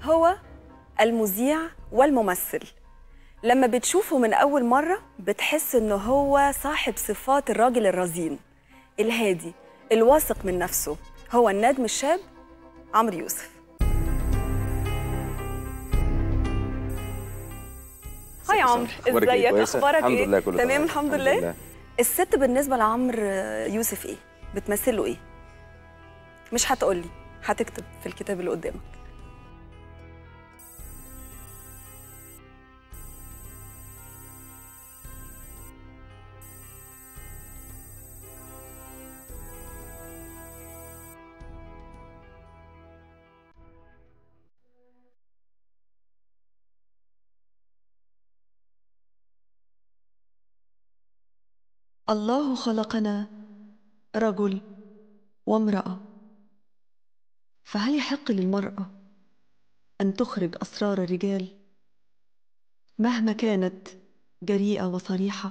هو المذيع والممثل لما بتشوفه من أول مرة بتحس إنه هو صاحب صفات الراجل الرزين الهادي الواثق من نفسه هو النجم الشاب عمرو يوسف هاي عمرو أخبارك إيه؟ ازيك كويسة؟ اخبارك الحمد ايه لله كله تمام تمام. الحمد الحمد لله لله. الست بالنسبه لعمرو يوسف ايه بتمثل له ايه مش هتقولي هتكتب في الكتاب اللي قدامك الله خلقنا رجل وامرأة فهل يحق للمرأة أن تخرج أسرار الرجال مهما كانت جريئة وصريحة؟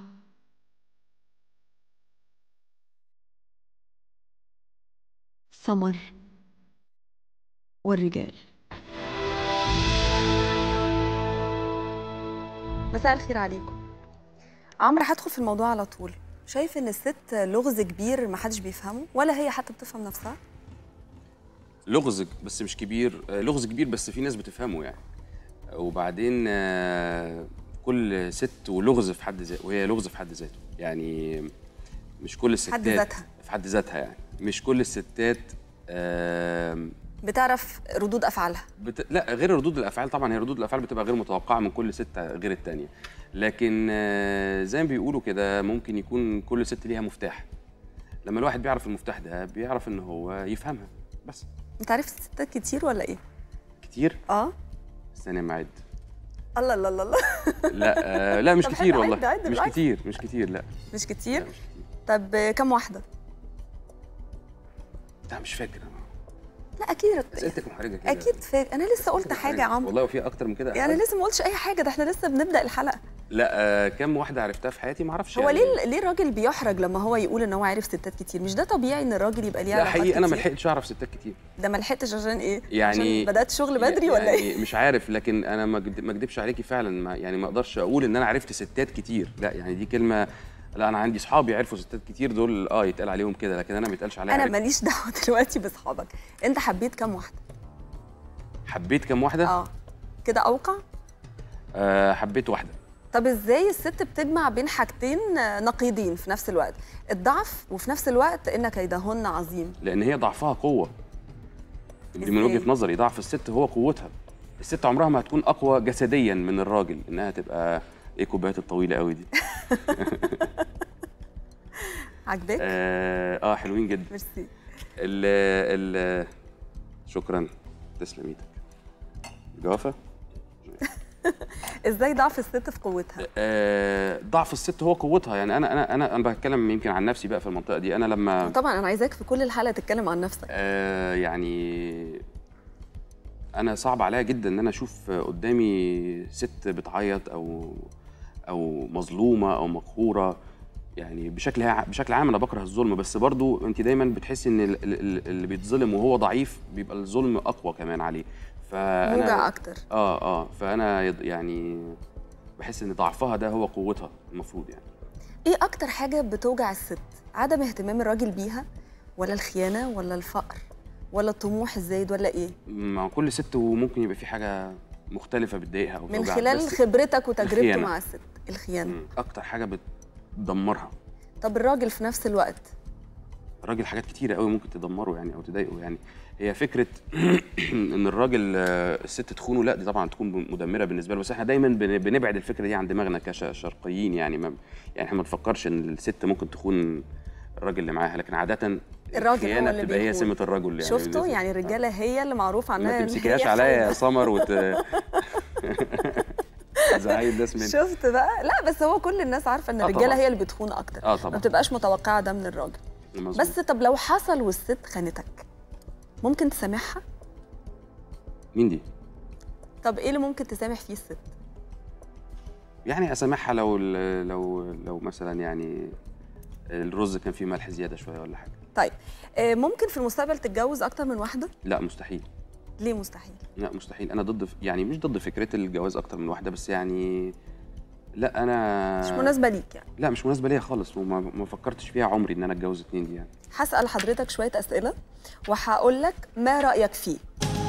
سمر والرجال مساء الخير عليكم عمرو هدخل في الموضوع على طول شايف ان الست لغز كبير ما حدش بيفهمه ولا هي حتى بتفهم نفسها لغز بس مش كبير آه، لغز كبير بس في ناس بتفهمه يعني وبعدين آه، كل ست ولغز في حد ذاته وهي لغز في حد ذاته يعني مش كل الستات حد ذاتها. في حد ذاتها يعني مش كل الستات آم، بتعرف ردود افعالها بت... لا غير ردود الافعال طبعا هي ردود الافعال بتبقى غير متوقعه من كل ست غير التانية لكن آه، زي ما بيقولوا كده ممكن يكون كل ست ليها مفتاح لما الواحد بيعرف المفتاح ده بيعرف ان هو يفهمها بس انت عارف الستات كتير ولا ايه كتير اه استنى معد الله الله الله الله لا آه لا مش طب كتير حلو، والله عد- عد مش بالعكس. كتير مش كتير لا مش لا كتير مش كتير طب كم واحده لا مش فاكر أنا. لا اكيد اسئلتك محرجه كده اكيد فاكر انا لسه قلت حاجه يا عمرو والله وفي اكتر من كده يعني لسه ما قلتش اي حاجه ده احنا لسه بنبدا الحلقه لا آه كم واحده عرفتها في حياتي ما اعرفش هو يعني. ليه ليه الراجل بيحرج لما هو يقول ان هو عارف ستات كتير مش ده طبيعي ان الراجل يبقى ليه لا علاقات حقيقي انا ما كتير؟ لحقتش اعرف ستات كتير ده ما لحقتش عشان ايه يعني عشان بدات شغل بدري ولا يعني ايه مش عارف لكن انا ما أكد- ما اكدبش عليكي فعلا ما يعني ما اقدرش اقول ان انا عرفت ستات كتير لا يعني دي كلمه لا انا عندي اصحابي عرفوا ستات كتير دول اه يتقال عليهم كده لكن انا ما يتقالش عليا انا عرفت. ماليش دعوه دلوقتي باصحابك انت حبيت كام واحده حبيت كام واحده اه كده اوقع آه حبيت واحده طب ازاي الست بتجمع بين حاجتين آه، نقيضين في نفس الوقت الضعف وفي نفس الوقت ان كيدهن عظيم لان هي ضعفها قوه دي من إزاي؟ وجهه نظري ضعف الست هو قوتها الست عمرها ما هتكون اقوى جسديا من الراجل انها تبقى ايه الكوبايات الطويله قوي دي عجباك اه, آه حلوين جدا ميرسي ال ال شكرا تسلم ايدك جوافه ازاي ضعف الست في قوتها آه ضعف الست هو قوتها يعني انا انا انا انا بتكلم يمكن عن نفسي بقى في المنطقه دي انا لما طبعا انا عايزاك في كل الحلقه تتكلم عن نفسك آه يعني انا صعب عليا جدا ان انا اشوف قدامي ست بتعيط او او مظلومه او مقهوره يعني بشكل ع- بشكل عام انا بكره الظلم بس برضو انت دايما بتحسي ان ال- ال- اللي بيتظلم وهو ضعيف بيبقى الظلم اقوى كمان عليه فانا موجع اكتر اه اه فانا يض- يعني بحس ان ضعفها ده هو قوتها المفروض يعني ايه اكتر حاجه بتوجع الست عدم اهتمام الراجل بيها ولا الخيانه ولا الفقر ولا الطموح الزايد ولا ايه مع كل ست وممكن يبقى في حاجه مختلفه بتضايقها او من بتوجعها، خلال بس خبرتك وتجربته الخيانة. مع الست الخيانه مم، اكتر حاجه بتدمرها طب الراجل في نفس الوقت الراجل حاجات كتيره قوي ممكن تدمره يعني او تضايقه يعني هي فكره ان الراجل آه، الست تخونه لا دي طبعا تكون مدمره بالنسبه له بس احنا دايما بن- بنبعد الفكره دي عن دماغنا كشرقيين يعني ما يعني احنا ما نفكرش ان الست ممكن تخون الراجل اللي معاها لكن عاده الراجل هو الخيانة اللي بتبقى هي بيخون. سمه الرجل يعني شفتوا يعني الرجاله هي اللي معروف عنها ما إن تمسكيهاش هي عليا يا خاينة. سمر وت زعيد الناس مني شفت بقى لا بس هو كل الناس عارفه ان آه الرجاله طبعاً. هي اللي بتخون اكتر اه ما طبعا بتبقاش متوقعه ده من الراجل مظبوط. بس طب لو حصل والست خانتك ممكن تسامحها مين دي؟ طب ايه اللي ممكن تسامح فيه الست يعني اسامحها لو لو لو مثلا يعني الرز كان فيه ملح زياده شويه ولا حاجه طيب آه، ممكن في المستقبل تتجوز اكتر من واحده لا مستحيل ليه مستحيل لا مستحيل انا ضد يعني مش ضد فكره الجواز اكتر من واحده بس يعني لا انا مش مناسبه ليك يعني لا مش مناسبه ليا خالص وما ما فكرتش فيها عمري ان انا اتجوز اتنين دي يعني هسال حضرتك شويه اسئله وهقول لك ما رايك فيه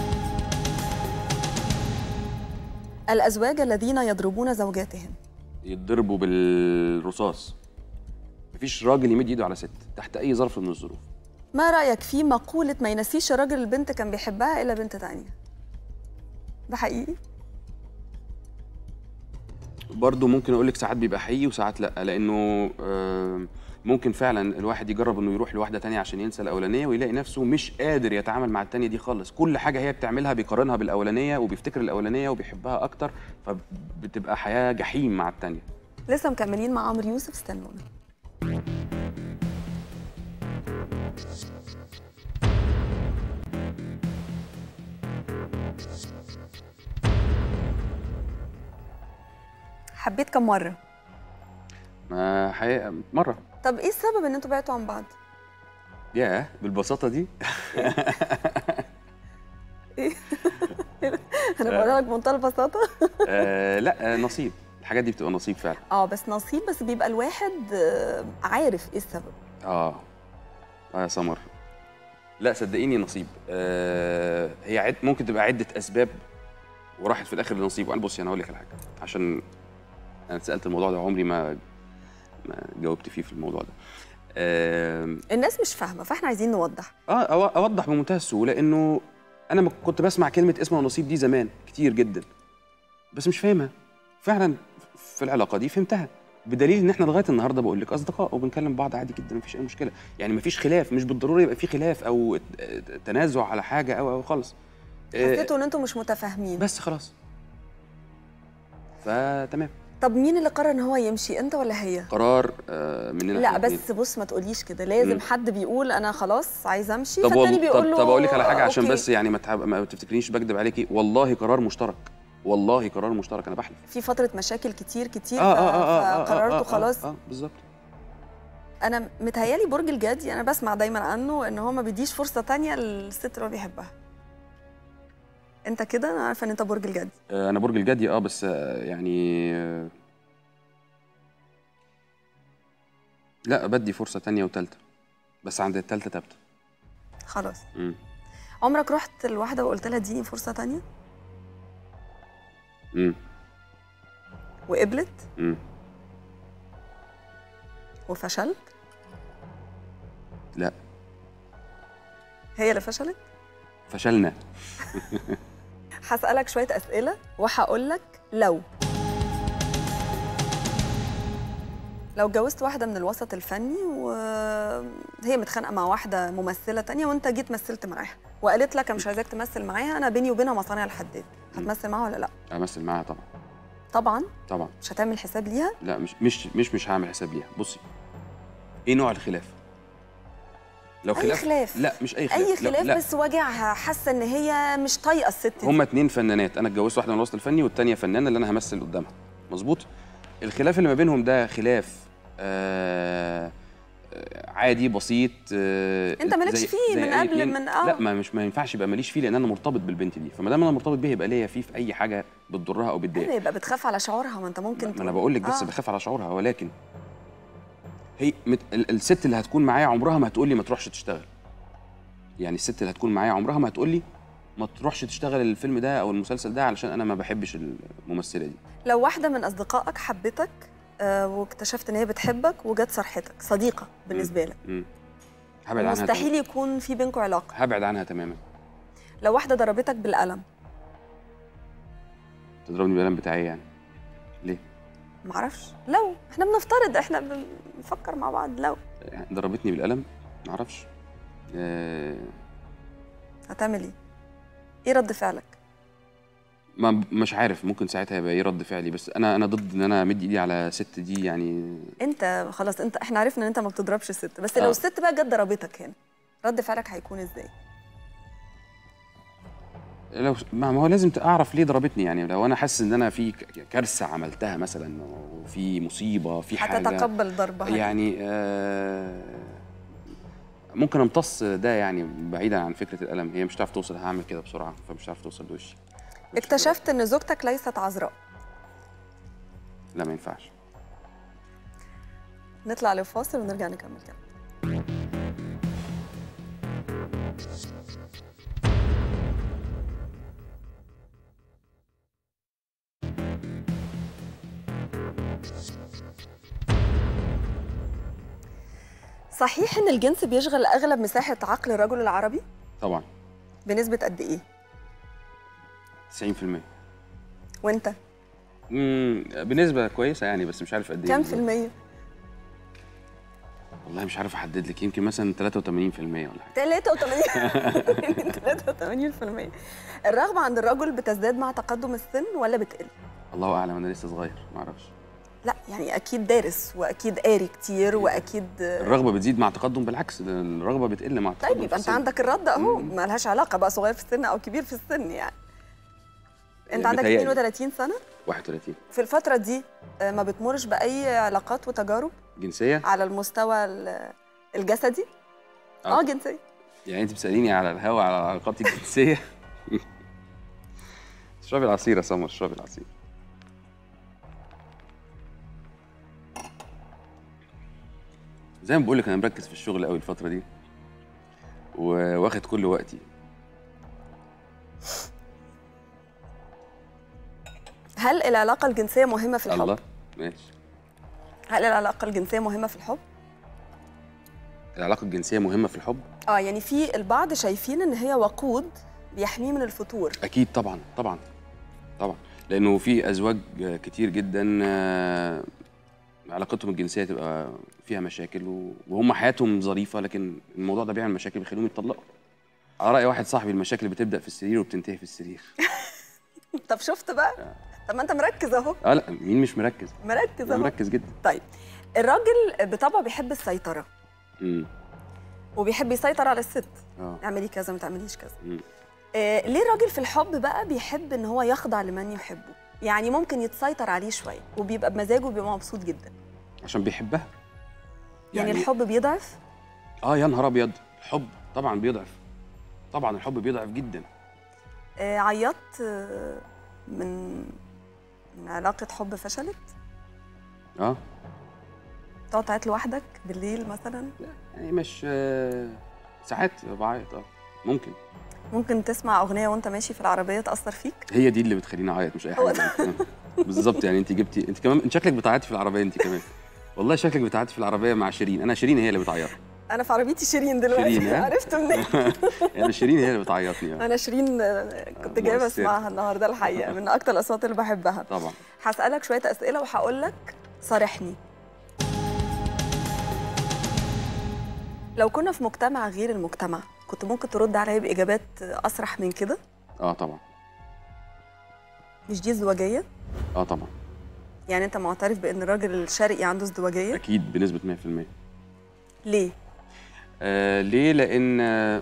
الازواج الذين يضربون زوجاتهم يتضربوا بالرصاص مفيش راجل يمد ايده على ست تحت اي ظرف من الظروف ما رايك في مقوله ما ينسيش الراجل البنت كان بيحبها الا بنت تانية ده حقيقي برضه ممكن اقول لك ساعات بيبقى حقيقي وساعات لا لانه آه، ممكن فعلا الواحد يجرب انه يروح لواحده تانية عشان ينسى الاولانيه ويلاقي نفسه مش قادر يتعامل مع التانية دي خالص كل حاجه هي بتعملها بيقارنها بالاولانيه وبيفتكر الاولانيه وبيحبها اكتر فبتبقى حياه جحيم مع التانية لسه مكملين مع عمرو يوسف استنونا حبيت كم مره ما حقيقة مره طب ايه السبب ان انتوا بعدتوا عن بعض ياه بالبساطه دي انا بقول لك بمنتهى البساطه آه لا آه، نصيب الحاجات دي بتبقى نصيب فعلا اه بس نصيب بس بيبقى الواحد آه، عارف ايه السبب اه اه يا سمر لا صدقيني نصيب آه هي عد ممكن تبقى عده اسباب وراحت في الاخر لنصيب وانا بصي انا هقول لك على حاجه عشان انا اتسالت الموضوع ده عمري ما ما جاوبت فيه في الموضوع ده آه الناس مش فاهمه فاحنا عايزين نوضح اه أو- اوضح بمنتهى السهوله انه انا ما كنت بسمع كلمه اسمها نصيب دي زمان كتير جدا بس مش فاهمها فعلا في العلاقه دي فهمتها بدليل ان احنا لغايه النهارده بقول لك اصدقاء وبنكلم بعض عادي جدا مفيش اي مشكله يعني مفيش خلاف مش بالضروره يبقى في خلاف او تنازع على حاجه او او خالص آه، حسيتوا ان انتوا مش متفاهمين بس خلاص فتمام طب مين اللي قرر ان هو يمشي انت ولا هي قرار آه، مننا لا إحنا الاتنين. بس بص ما تقوليش كده لازم مم. حد بيقول انا خلاص عايز امشي طب فالتاني وال... بيقول طب, له طب اقول لك على حاجه عشان أوكي. بس يعني ما, تحب... ما تفتكرينيش بكذب عليكي والله قرار مشترك والله قرار مشترك انا بحلف في فتره مشاكل كتير كتير اه ف- اه اه اه فقررتوا آه، آه، خلاص اه بالظبط انا متهيالي برج الجدي انا بسمع دايما عنه ان هو ما بيديش فرصه تانية للست اللي هو بيحبها انت كده انا عارفه ان انت برج الجدي آه، انا برج الجدي اه بس آه، يعني آه، لا بدي فرصه تانية وتالتة بس عند التالتة تابتة خلاص مم. عمرك رحت لواحده وقلت لها اديني فرصه تانية مم. وقبلت مم. وفشلت لا هي اللي فشلت فشلنا هسألك شوية أسئلة وهقول لك لو لو اتجوزت واحدة من الوسط الفني وهي متخانقة مع واحدة ممثلة تانية وانت جيت مثلت معاها وقالت لك أنا مش عايزاك تمثل معاها أنا بيني وبينها مصانع الحداد هتمثل معاها ولا لا؟ امثل معاها طبعا طبعا طبعا مش هتعمل حساب ليها لا مش مش مش مش هعمل حساب ليها بصي ايه نوع الخلاف لو أي خلاف خلاف. لا مش اي خلاف أي لا- خلاف لا. بس واجعها حاسة إن هي مش طايقة الست دي هما اتنين فنانات انا اتجوزت واحده من الوسط الفني والتانيه فنانه اللي انا همثل قدامها مظبوط الخلاف اللي ما بينهم ده خلاف آه آه، عادي بسيط آه أنت مالكش زي- فيه زي من أي قبل- اتنين. من- آه. لا ما مش ما ينفعش يبقى ماليش فيه لان انا مرتبط بالبنت دي فما دام انا مرتبط بيها يبقى ليا فيه في اي حاجه بتضرها او بتضايقها أيوة، يبقى بتخاف على شعورها ما أنت ممكن ما انا تقول- بقول لك بس آه. بخاف على شعورها ولكن هي مت... ال- الست اللي هتكون معايا عمرها ما هتقول لي ما تروحش تشتغل يعني الست اللي هتكون معايا عمرها ما هتقول لي ما تروحش تشتغل الفيلم ده او المسلسل ده علشان انا ما بحبش الممثله دي لو واحدة من أصدقائك حبتك آه، واكتشفت إن هي بتحبك وجت صرحتك صديقة بالنسبة لك مم. هبعد عنها مستحيل تماما. يكون في بينكم علاقة هبعد عنها تماما لو واحدة ضربتك بالقلم تضربني بالقلم بتاعي يعني ليه معرفش لو احنا بنفترض احنا بنفكر مع بعض لو يعني ضربتني بالقلم ما اعرفش آه هتعمل ايه؟ ايه رد فعلك؟ ما مش عارف ممكن ساعتها يبقى ايه رد فعلي بس انا انا ضد ان انا امد ايدي على ست دي يعني انت خلاص انت احنا عرفنا ان انت ما بتضربش الست بس لو آه. الست بقى جت ضربتك هنا رد فعلك هيكون ازاي؟ لو ما ما هو لازم اعرف ليه ضربتني يعني لو انا حاسس ان انا في ك- كارثه عملتها مثلا وفي مصيبه في حاجه هتتقبل ضربها يعني آه ممكن امتص ده يعني بعيدا عن فكره الالم هي مش هتعرف توصل هعمل كده بسرعه فمش هتعرف توصل لوشي اكتشفت ان زوجتك ليست عذراء لا ما ينفعش نطلع لفاصل ونرجع نكمل كلام صحيح ان الجنس بيشغل اغلب مساحه عقل الرجل العربي طبعا بنسبه قد ايه 90% وانت امم بنسبه كويسه يعني بس مش عارف قد ايه كام في بالظبط. الميه والله مش عارف احدد لك يمكن مثلا 83% ولا حاجه 83 83% الرغبه عند الرجل بتزداد مع تقدم السن ولا بتقل الله اعلم انا لسه صغير ما اعرفش لا يعني اكيد دارس واكيد قاري كتير واكيد الرغبه بتزيد مع التقدم بالعكس ده الرغبه بتقل مع التقدم طيب في يبقى انت السن. عندك الرد اهو مم. ما لهاش علاقه بقى صغير في السن او كبير في السن يعني انت عندك متهيألي. 32 سنه 31 في الفتره دي آه، ما بتمرش باي علاقات وتجارب جنسيه على المستوى ال- الجسدي اه جنسيه يعني انت بتساليني على الهوا على علاقاتي الجنسيه اشربي العصير يا سمر اشربي العصير زي ما بقول لك انا مركز في الشغل قوي الفتره دي وواخد كل وقتي هل العلاقه الجنسيه مهمه في الحب الله ماشي هل العلاقه الجنسيه مهمه في الحب العلاقه الجنسيه مهمه في الحب اه يعني في البعض شايفين ان هي وقود بيحميه من الفتور اكيد طبعا طبعا طبعا لانه في ازواج كتير جدا آه، علاقتهم الجنسيه تبقى فيها مشاكل و- وهم حياتهم ظريفه لكن الموضوع ده بيعمل مشاكل بيخليهم يتطلقوا على راي واحد صاحبي المشاكل بتبدا في السرير وبتنتهي في السرير طب شفت بقى طب ما انت مركز اهو اه لا مين مش مركز مركز انا اهو مركز جدا طيب الراجل بطبعه بيحب السيطره امم وبيحب يسيطر على الست اه اعملي كذا ما تعمليش كذا مم. آه ليه الراجل في الحب بقى بيحب ان هو يخضع لمن يحبه يعني ممكن يتسيطر عليه شويه وبيبقى بمزاجه وبيبقى مبسوط جدا عشان بيحبها يعني, يعني الحب بيضعف اه يا نهار ابيض الحب طبعا بيضعف طبعا الحب بيضعف جدا آه عيطت آه من من علاقه حب فشلت اه تقعد تعيط لوحدك بالليل مثلا يعني مش آه، ساعات بعيط اه ممكن ممكن تسمع اغنيه وانت ماشي في العربيه تاثر فيك هي دي اللي بتخليني اعيط مش اي هو حاجه تانية. بالظبط يعني انت جبتي انت كمان انت شكلك بتعيطي في العربيه انت كمان والله شكلك بتعيطي في العربيه مع شيرين انا شيرين هي اللي بتعيط انا في عربيتي شيرين دلوقتي شيرين، ها؟ عرفت منين يعني شيرين هي اللي بتعيطني آه. انا شيرين آه، كنت جايه مؤثرة. اسمعها النهارده الحقيقه من اكتر الاصوات اللي بحبها طبعا هسالك شويه اسئله وهقول لك صارحني لو كنا في مجتمع غير المجتمع كنت ممكن ترد عليا باجابات اصرح من كده اه طبعا مش دي ازدواجيه اه طبعا يعني انت معترف بان الراجل الشرقي عنده ازدواجيه اكيد بنسبه 100% ليه آه ليه لان آه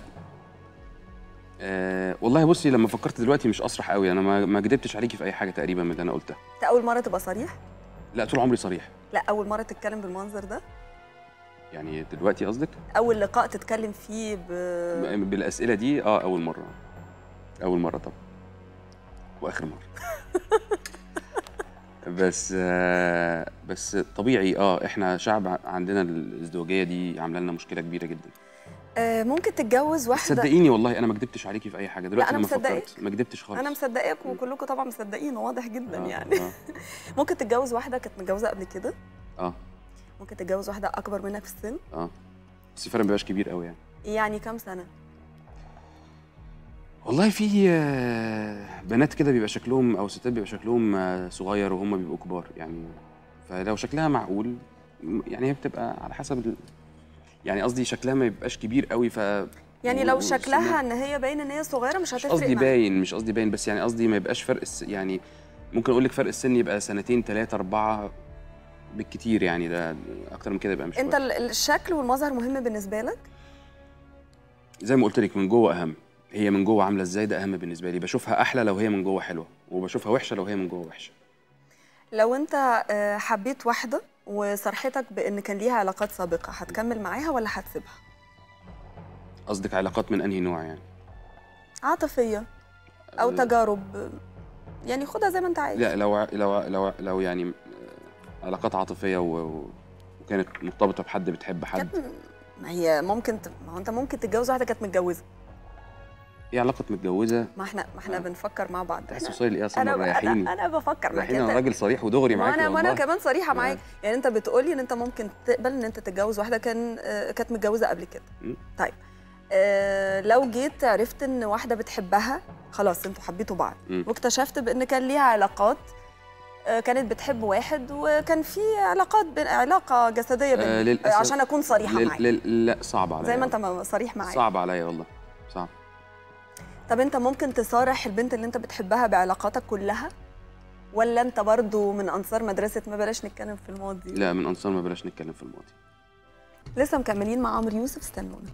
آه والله بصي لما فكرت دلوقتي مش اسرح قوي انا ما ما كدبتش عليكي في اي حاجه تقريبا من اللي انا قلتها انت اول مره تبقى صريح لا طول عمري صريح لا اول مره تتكلم بالمنظر ده يعني دلوقتي قصدك اول لقاء تتكلم فيه ب... ب- بالاسئله دي اه اول مره اول مره طبعا واخر مره بس آه بس طبيعي اه احنا شعب ع- عندنا الازدواجيه دي عامله لنا مشكله كبيره جدا آه ممكن تتجوز بس واحده صدقيني والله انا ما كدبتش عليكي في اي حاجه دلوقتي أنا لما مصدقاك. فكرت ما كدبتش خالص انا مصدقاك وكلكم طبعا مصدقين واضح جدا آه، يعني اه ممكن تتجوز واحده كانت متجوزه قبل كده اه ممكن تتجوز واحده اكبر منك في السن اه بس الفرق ما بيبقاش كبير قوي يعني يعني كام سنه والله في آه، بنات كده بيبقى شكلهم او ستات بيبقى شكلهم آه، صغير وهم بيبقوا كبار يعني فلو شكلها معقول م- يعني هي بتبقى على حسب ال... يعني قصدي شكلها ما يبقاش كبير قوي ف يعني لو و- شكلها وسنها- ان هي باين ان هي صغيره مش مش هتفرق قصدي معاك. باين مش قصدي باين بس يعني قصدي ما يبقاش فرق الس... يعني ممكن اقول لك فرق السن يبقى سنتين ثلاثة أربعة بالكتير يعني ده اكتر من كده يبقى مش انت وحش. ال- الشكل والمظهر مهم بالنسبه لك زي ما قلت لك من جوه اهم هي من جوه عامله ازاي ده اهم بالنسبه لي بشوفها احلى لو هي من جوه حلوه وبشوفها وحشه لو هي من جوه وحشه لو انت آه، حبيت واحده وصرحتك بان كان ليها علاقات سابقه هتكمل معاها ولا هتسيبها قصدك علاقات من انهي نوع يعني عاطفيه او أه، تجارب يعني خدها زي ما انت عايز لا لو لو لو لو يعني آه، علاقات عاطفيه و... و- وكانت مرتبطه بحد بتحب حد كانت ما هي ممكن ت... ما هو انت ممكن تتجوز واحده كانت متجوزه ايه علاقه متجوزه ما احنا ما احنا آه. بنفكر مع بعض تحس أنا- وصل ايه اصلا انا مريحيني انا, أنا بفكر معاك رايحين انا انت راجل صريح ودغري ما معاك انا ما انا والله. كمان صريحه آه. معاك يعني انت بتقولي ان انت ممكن تقبل ان انت تتجوز واحده كان آه، كانت متجوزه قبل كده مم. طيب آه، لو جيت عرفت ان واحده بتحبها خلاص انتوا حبيتوا بعض مم. واكتشفت بان كان ليها علاقات آه، كانت بتحب واحد وكان في علاقات بين علاقه جسديه آه، بين للأسف- آه، عشان اكون صريحه لل- معاك لل- لا صعب عليا زي ما انت والله. ما صريح معايا صعب عليا والله صعب طب انت ممكن تصارح البنت اللي انت بتحبها بعلاقاتك كلها ولا انت برضو من انصار مدرسه ما بلاش نتكلم في الماضي لا من انصار ما بلاش نتكلم في الماضي لسه مكملين مع عمرو يوسف استنونا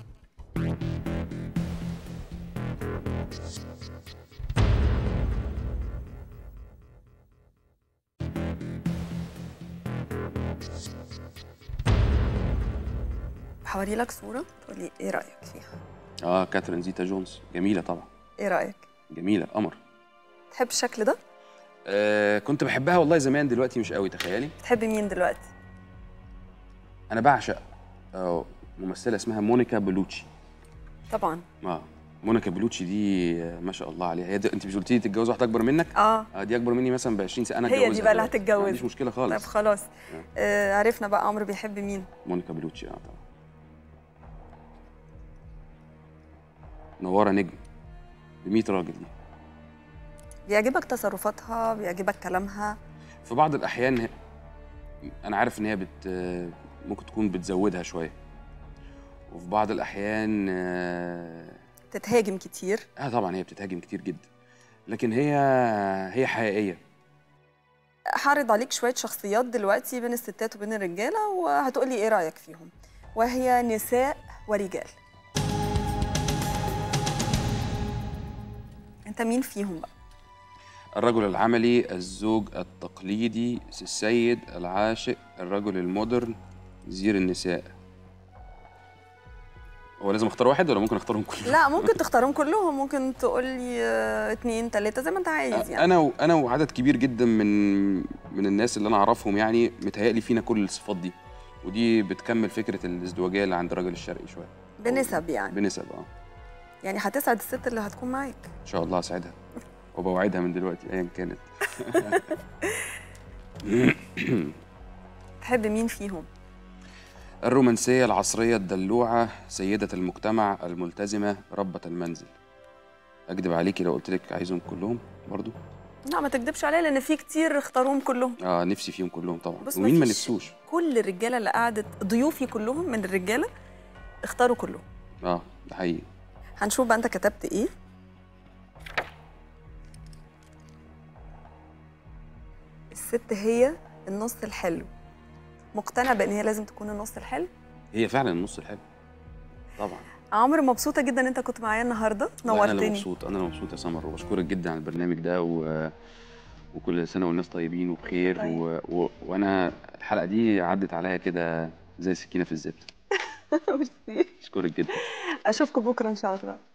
هوري لك صورة تقولي ايه رأيك فيها؟ اه كاترين زيتا جونز جميله طبعا ايه رأيك؟ جميله قمر تحب الشكل ده؟ آه كنت بحبها والله زمان دلوقتي مش قوي تخيلي بتحب مين دلوقتي؟ انا بعشق آه ممثله اسمها مونيكا بلوتشي طبعا اه مونيكا بلوتشي دي آه، ما شاء الله عليها هي دي انت مش قلتي لي تتجوز واحده اكبر منك اه آه دي اكبر مني مثلا ب 20 سنه انا هي دي اتجوزها بقى اللي دلوقتي. هتتجوز. ما عنديش مشكله طيب خالص خلاص آه عرفنا بقى عمرو بيحب مين؟ مونيكا بلوتشي اه طبعا نواره نجم ب 100 راجل دي بيعجبك تصرفاتها بيعجبك كلامها في بعض الاحيان ه- انا عارف ان هي بت ممكن تكون بتزودها شويه وفي بعض الاحيان اه تتهاجم كتير آه طبعا هي بتتهاجم كتير جدا لكن هي هي حقيقيه هعرض عليك شوية شخصيات دلوقتي بين الستات وبين الرجالة وهتقولي ايه رأيك فيهم وهي نساء ورجال انت مين فيهم بقى الرجل العملي الزوج التقليدي السيد العاشق الرجل المودرن زير النساء هو لازم اختار واحد ولا ممكن اختارهم كلهم لا ممكن تختارهم كلهم ممكن تقولي آه، اتنين تلاتة زي ما انت عايز يعني انا و... انا وعدد كبير جدا من من الناس اللي انا اعرفهم يعني متهيألي فينا كل الصفات دي ودي بتكمل فكره الازدواجيه اللي عند الراجل الشرقي شويه بنسب يعني بنسب اه يعني هتسعد الست اللي هتكون معاك ان شاء الله اسعدها وبوعدها من دلوقتي ايا كانت تحب مين فيهم الرومانسيه العصريه الدلوعه سيده المجتمع الملتزمه ربة المنزل اكدب عليكي لو قلت لك عايزهم كلهم برضو لا ما تكدبش عليا لان في كتير اختاروهم كلهم اه نفسي فيهم كلهم طبعا بص ومين ما مفيش- نفسوش كل الرجاله اللي قعدت ضيوفي كلهم من الرجاله اختاروا كلهم اه ده حقيقي هنشوف بقى انت كتبت ايه الست هي النص الحلو مقتنع بان هي لازم تكون النص الحلو هي فعلا النص الحلو طبعا عمرو مبسوطه جدا ان انت كنت معايا النهارده والله انا اللي نورتني مبسوط انا اللي مبسوط يا سمر وبشكرك جدا على البرنامج ده و... وكل سنه والناس طيبين وبخير طيب. و... و... وانا الحلقه دي عدت عليا كده زي سكينه في الزبده اشكرك جدا اشوفكم بكره ان شاء الله